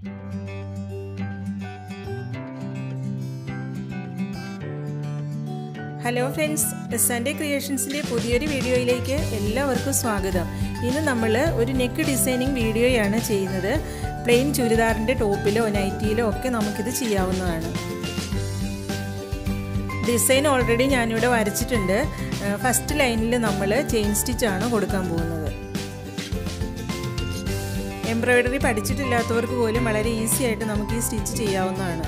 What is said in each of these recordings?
hello friends S and ക്രിയേഷൻസിൻ്റെ പുതിയൊരു വീഡിയോയിലേക്ക് എല്ലാവർക്കും സ്വാഗതം ഇന്ന് നമ്മൾ ഒരു നെക്ക് ഡിസൈനിങ് വീഡിയോയാണ് ചെയ്യുന്നത് പ്ലെയിൻ ചുരിദാറിൻ്റെ ടോപ്പിലോ നൈറ്റിയിലോ ഒക്കെ നമുക്കിത് ചെയ്യാവുന്നതാണ് ഡിസൈൻ ഓൾറെഡി ഞാനിവിടെ വരച്ചിട്ടുണ്ട് ഫസ്റ്റ് ലൈനിൽ നമ്മൾ ചെയിൻ സ്റ്റിച്ചാണ് കൊടുക്കാൻ പോകുന്നത് എംബ്രോയ്ഡറി പഠിച്ചിട്ടില്ലാത്തവർക്ക് പോലും വളരെ ഈസി ആയിട്ട് നമുക്ക് ഈ സ്റ്റിച്ച് ചെയ്യാവുന്നതാണ്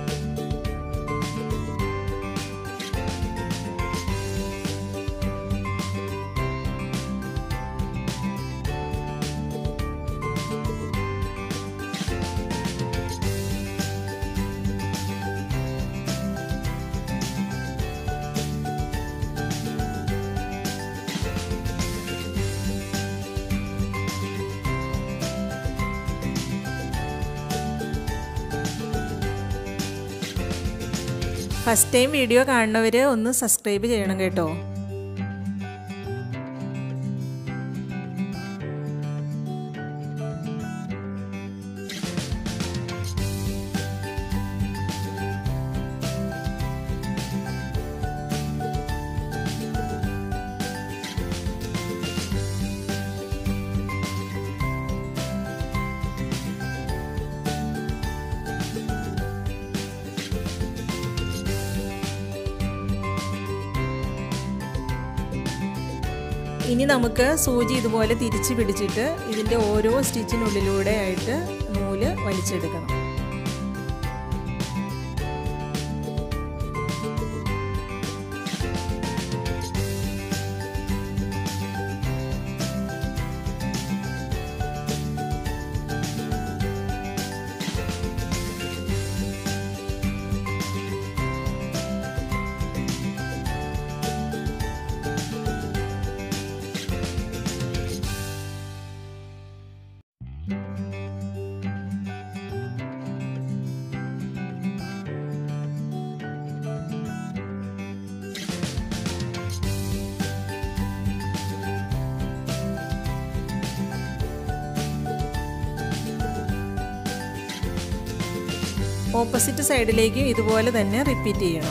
ഫസ്റ്റ് ടൈം വീഡിയോ കാണുന്നവർ ഒന്ന് സബ്സ്ക്രൈബ് ചെയ്യണം കേട്ടോ ഇനി നമുക്ക് സൂചി ഇതുപോലെ തിരിച്ച് പിടിച്ചിട്ട് ഇതിൻ്റെ ഓരോ സ്റ്റിച്ചിനുള്ളിലൂടെ ആയിട്ട് നൂല് വലിച്ചെടുക്കണം ഓപ്പോസിറ്റ് സൈഡിലേക്കും ഇതുപോലെ തന്നെ റിപ്പീറ്റ് ചെയ്യണം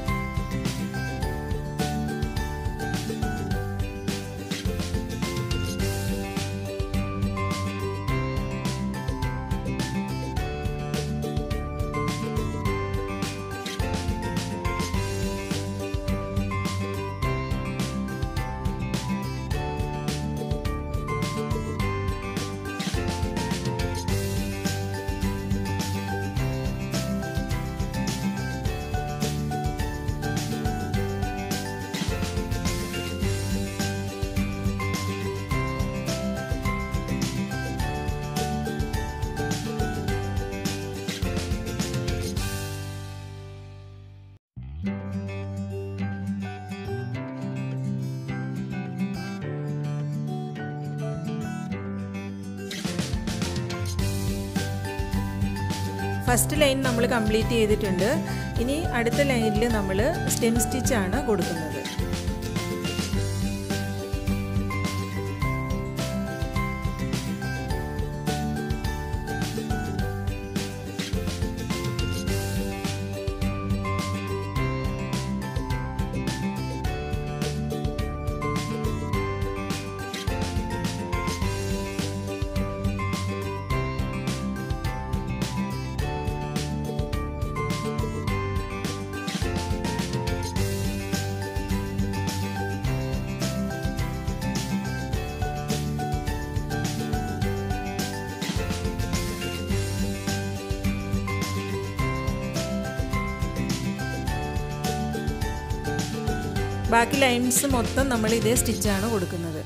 ഫസ്റ്റ് ലൈൻ നമ്മൾ കംപ്ലീറ്റ് ചെയ്തിട്ടുണ്ട് ഇനി അടുത്ത ലൈനിൽ നമ്മൾ സ്റ്റെം സ്റ്റിച്ചാണ് കൊടുക്കുന്നത് ബാക്കി ലൈൻസ് മൊത്തം നമ്മൾ ഇതേ സ്റ്റിച്ചാണ് കൊടുക്കുന്നത്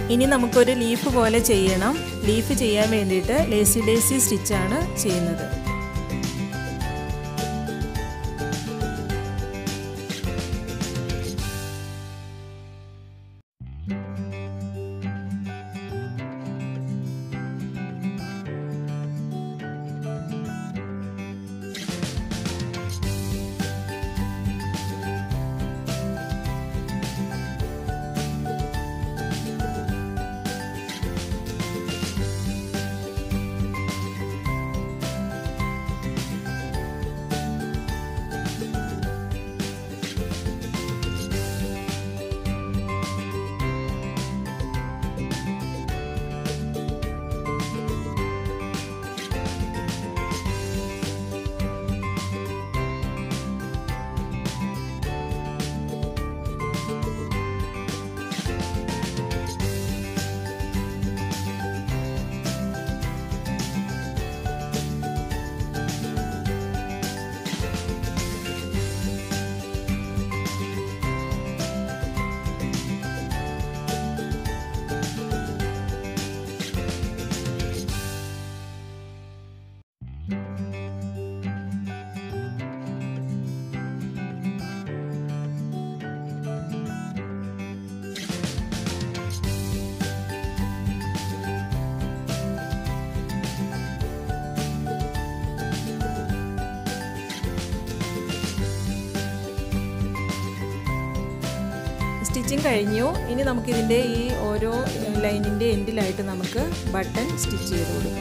ഇനി നമുക്കൊരു ലീഫ് പോലെ ചെയ്യണം ലീഫ് ചെയ്യാൻ വേണ്ടിയിട്ട് ലേസി ഡേസി സ്റ്റിച്ചാണ് ചെയ്യുന്നത് സ്റ്റിച്ചിങ് കഴിഞ്ഞു ഇനി നമുക്കിതിൻ്റെ ഈ ഓരോ ലൈനിൻ്റെ എൻഡിലായിട്ട് നമുക്ക് ബട്ടൺ സ്റ്റിച്ച് ചെയ്ത് കൊടുക്കണം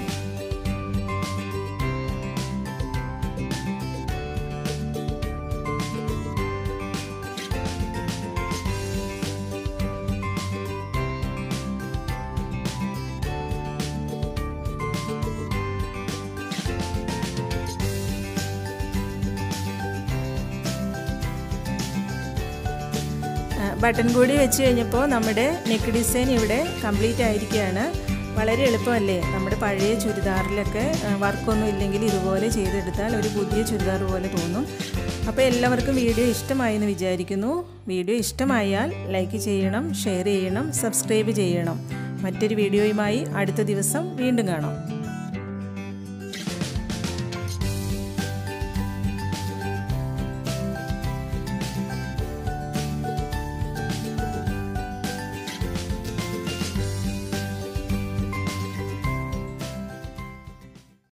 ബട്ടൺ കൂടി വെച്ച് കഴിഞ്ഞപ്പോൾ നമ്മുടെ നെക്ക് ഡിസൈൻ ഇവിടെ കംപ്ലീറ്റ് ആയിരിക്കുകയാണ് വളരെ എളുപ്പമല്ലേ നമ്മുടെ പഴയ ചുരിദാറിലൊക്കെ വർക്കൊന്നും ഇല്ലെങ്കിൽ ഇതുപോലെ ചെയ്തെടുത്താൽ ഒരു പുതിയ ചുരിദാർ പോലെ തോന്നും അപ്പോൾ എല്ലാവർക്കും വീഡിയോ ഇഷ്ടമായി എന്ന് വിചാരിക്കുന്നു വീഡിയോ ഇഷ്ടമായാൽ ലൈക്ക് ചെയ്യണം ഷെയർ ചെയ്യണം സബ്സ്ക്രൈബ് ചെയ്യണം മറ്റൊരു വീഡിയോയുമായി അടുത്ത ദിവസം വീണ്ടും കാണാം